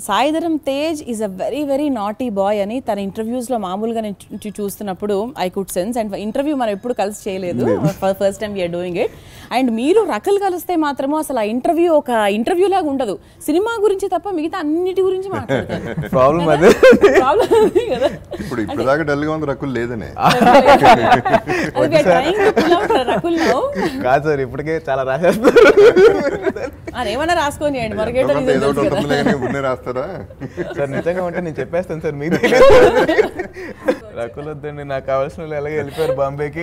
Sai Dharam Tej is a very very naughty boy అని తన ఇంటర్వ్యూస్లో మామూలుగా నేను చూ- చూస్తున్నప్పుడు I could sense and interview మనం ఎప్పుడు కలిసి చేయలేదు first time we're doing it and మీరు రకలు కలిస్తే మాత్రము అసలు ఆ ఇంటర్వ్యూ ఒక ఇంటర్వ్యూ లాగా ఉండదు సినిమా గురించి తప్ప మిగతా అన్నిటి గురించి మాట్లాడతారు ప్రాబ్లం అదే ప్రాబ్లం అది కదా ఇప్పుడు ఇప్పుడు దాకా డల్గా ఉంది రకుల్ లేదనే అది we are trying to pull out Rakul now. కాదు సార్ ఇప్పటికే చాలా రాసేస్తారు అదేమన్నా రాసుకొని అండి మరగేట ఎంతమంది ఏదో ఒకటి ఉంటుంది కానీ ముందే రాస్తారా సార్ నిజంగా ఉంటే నేను చెప్పేస్తాను సార్ మీకు రకులు వద్దండి నాకు కావాల్సిన వాళ్ళు ఎలాగో వెళ్ళిపోయారు బాంబేకి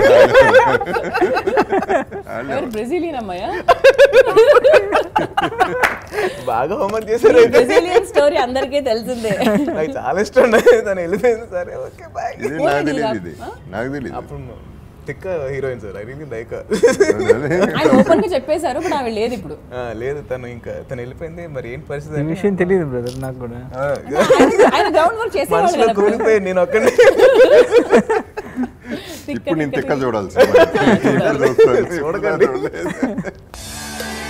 బ్రెజిలియన్ అమ్మాయా బాగా హోంవర్క్ చేశారు అయితే. బ్రెజిలియన్ స్టోరీ అందరికీ తెలిసిందే నాకు చాలా ఇష్టం ఉండే తను వెళ్ళిపోయింది సరే ఓకే బాయ్ ఇది నాకు తెలియదు ఇది నాకు తెలియదు అప్పుడు తిక్క heroine sir I really like ఆయన ఓపెన్ గా చెప్పేశారు బట్ ఆవిడ లేదు ఇప్పుడు లేదు తను ఇంకా తను వెళ్ళిపోయింది మరి ఏంటి పరిస్థితి ఈ అని విషయం తెలియదు బ్రదర్ నాకు కూడా ఆ, ఆయన గ్రౌండ్ వర్క్ చేసేవాళ్ళు మనసులో కదా కూలిపోయి నేను ఒక్కడిని తిక్క ఇప్పుడు నేను తిక్క తిక్క చూడాల్సి ఇప్పుడు చూస్తాను. చూడకండి. ఇప్పుడు చూడలేదు.